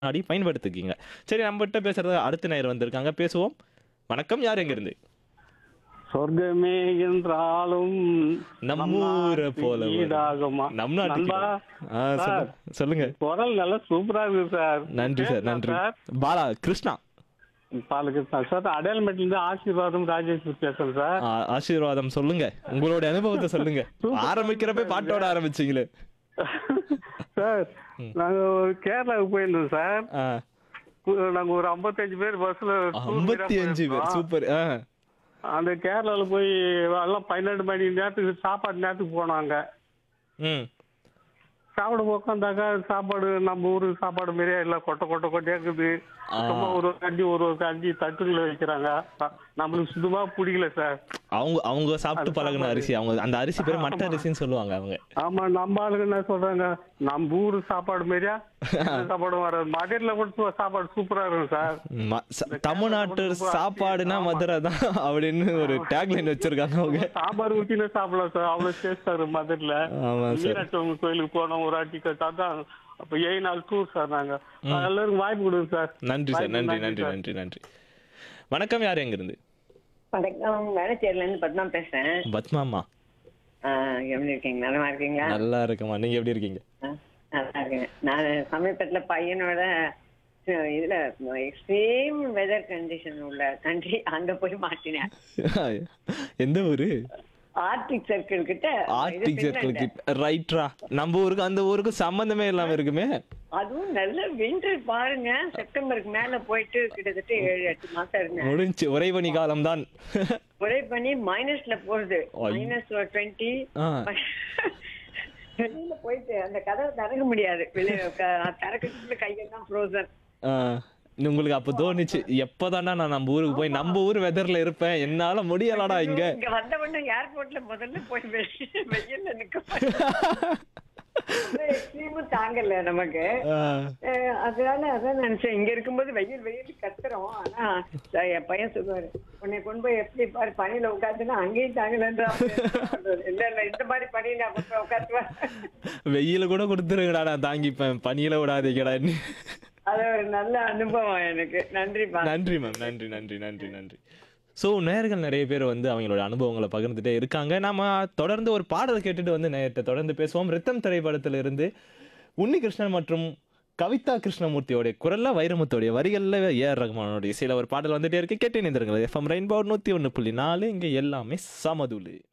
முன்னாடி பயன்படுத்திக்கிங்க சரி நம்மகிட்ட பேசுறது அடுத்த நேரம் வந்திருக்காங்க பேசுவோம் வணக்கம் யார் எங்கிருந்து சொர்க்கமே என்றாலும் நம்மூரை போல வரும். ஈடாகுமா நம் நாட்டுக்கு நண்பா, ஆ, சார், சொல்லு- சொல்லுங்க குரல் நல்லா சூப்பரா இருக்கு சார் நன்றி சார் பேசலாம் நன்றி சார். பாலா கிருஷ்ணா பாலகிருஷ்ணன் சார் அடையாளமேட்ல இருந்து ஆசீர்வாதம் ராஜேஷ் பேசுறேன் சார் ஆ, ஆசீர்வாதம் சொல்லுங்க உங்களுடைய அனுபவத்தை சொல்லுங்க சூப்பர். ஆரம்பிக்கிறப்ப பாட்டோட ஆரம்பிச்சீங்களே சார் நாங்க ஒரு கேரளாவுக்கு போயிருந்தோம் சார் ஆ, கு- நாங்க ஒரு 55 பேர் பஸ்ல ஐம்பத்தி அஞ்சு பேர் சூப்பர் ஆ அந்த கேரளால போய் எல்லாம் பன்னெண்டு மணி நேரத்துக்கு சாப்பாடு நேரத்துக்கு போனாங்க ம் சாப்பிட உட்காந்தாக்கா சாப்பாடு நம்ம ஊரு சாப்பாடு மாதிரியே எல்லாம் கொட்டை கொட்டை கொட்டையா இருக்குது ஆ. சும்மா ஒரு ஒரு கஞ்சி ஒரு ஒரு கஞ்சி தட்டுல வைக்கிறாங்க அ- நம்மளுக்கு சுத்தமா பிடிக்கல சார் அவங்க அவங்க சாப்பிட்டு அது பழகுன சாப்பாடு. அரிசி அவங்க அந்த அரிசி பேர் மட்ட அரிசின்னு சொல்லுவாங்க அவங்க ஆமா நம்ம ஆளுங்க என்ன சொல்றாங்க நம்ம ஊரு சாப்பாடு மாதிரியா எந்த சாப்பாடும் வராது மதுரையில கூட சு- சாப்பாடு சூப்பரா இருக்கும் சார் ம- ச- தமிழ்நாட்டு சாப்பாடுனா மதுரை தான் அப்படின்னு ஒரு டேக்லைன் வச்சிருக்காங்க அவங்க சாம்பார் ஊத்தினே சாப்பிடலாம் சார் அவ்வளவு டேஸ்டா இருக்கும் மதுரையில ஆமா சார் மீனாட்சி கோயிலுக்கு போனோம் ஒரு வாட்டி அதான் அப்ப ஏழு நாள் டூர் சார் நாங்க எல்லாருக்கும் வாய்ப்பு கொடுங்க சார் நன்றி சார் வாய்ப்பு நன்றி நன்றி சார். நன்றி நன்றி வணக்கம் யார் எங்கிருந்து வணக்கம் வேளச்சேரில இருந்து பத்மா பேசுறேன் பத்மாமா ஆ, எப்படி இருக்கீங்க நலமா இருக்கீங்களா நல்லா இருக்கம்மா நீங்க எப்படி இருக்கீங்க ஆ, நல்லா இருக்கேன் நான் சமீபத்துல பையனோட அஹ், இதுல எக்ஸ்ட்ரீம் வெதர் கண்டிஷன் உள்ள கண்ட்ரி அங்க போய் மாட்டினேன் எந்த ஊரு ஆர்டிக் சர்க்கிள் கிட்ட இது ஆர்டிக் ஃபின்லாந்து. சர்க்கிள் ரைட்ரா நம்ம ஊருக்கு அந்த ஊருக்கு சம்பந்தமே இல்லாம இருக்குமே அதுவும் நல்ல விண்டர் பாருங்க செப்டம்பருக்கு மேல போயிட்டு கிட்டத்தட்ட ஏழு எட்டு மாசம் இருந்தேன் முடிஞ்சு உறைபனி காலம் தான் ஒரே பண்ணி மைனஸ்ல போகுது ஐ. மைனஸ் டுவெண்ட்டி ஆ. வெளியில போயிட்டு அந்த கதவை திறக்க முடியாது வெளியில க- திறக்கிறதுக்குள்ள கையெல்லாம் ஃப்ரோசன் உங்களுக்கு அப்ப தோணுச்சு எப்பதான்டா நான் நம்ம ஊருக்கு போய் நம்ம ஊர் வெதர்ல இருப்பேன் என்னால முடியலடா இங்க இங்க வந்த உடனே ஏர்போர்ட்ல முதல்ல போய் வெ- வெயில்ல நிக்க எக்ஸ்ட்ரீமும் தாங்கல நமக்கு ஆ, அஹ் அதனால அதான் நினைச்சேன் இங்க இருக்கும்போது வெயில் வெயில் கத்துறோம் ஆனா ச- என் பையன் சொல்லுவாரு உன்னை கொண்டு போய் எப்படி பாரு பனியில உட்காந்துன்னா அங்கேயும் தாங்கலன்றா இல்ல இல்ல இந்த மாதிரி பனியில நான் கொண்டு போய் உட்காந்துவேன் வெயில கூட கொடுத்துருங்கடா நான் தாங்கிப்பேன் பனியில விடாதீங்கடா அது ஒரு நல்ல அனுபவம் எனக்கு நன்றிப்பா நன்றி மேம் நன்றி நன்றி நன்றி நன்றி ஸோ நேயர்கள் நிறைய பேர் வந்து அவங்களோட அனுபவங்களை பகிர்ந்துட்டே இருக்காங்க நாம தொடர்ந்து ஒரு பாடல் கேட்டுட்டு வந்து நேயத்தை தொடர்ந்து பேசுவோம் ரித்தம் திரைப்படத்திலிருந்து உன்னிகிருஷ்ணன் மற்றும் கவிதா கிருஷ்ணமூர்த்தியோடைய குரல்ல வைரமுத்தோடைய வரிகள்ல ஏஆர் ரகுமானோடைய சில ஒரு பாடல் வந்துட்டே இருக்கு கேட்டு நிந்திருங்கள் எஃப்எம் ரெயின்போ நூத்தி ஒன்று புள்ளி நாலு இங்க எல்லாமே சமதுலு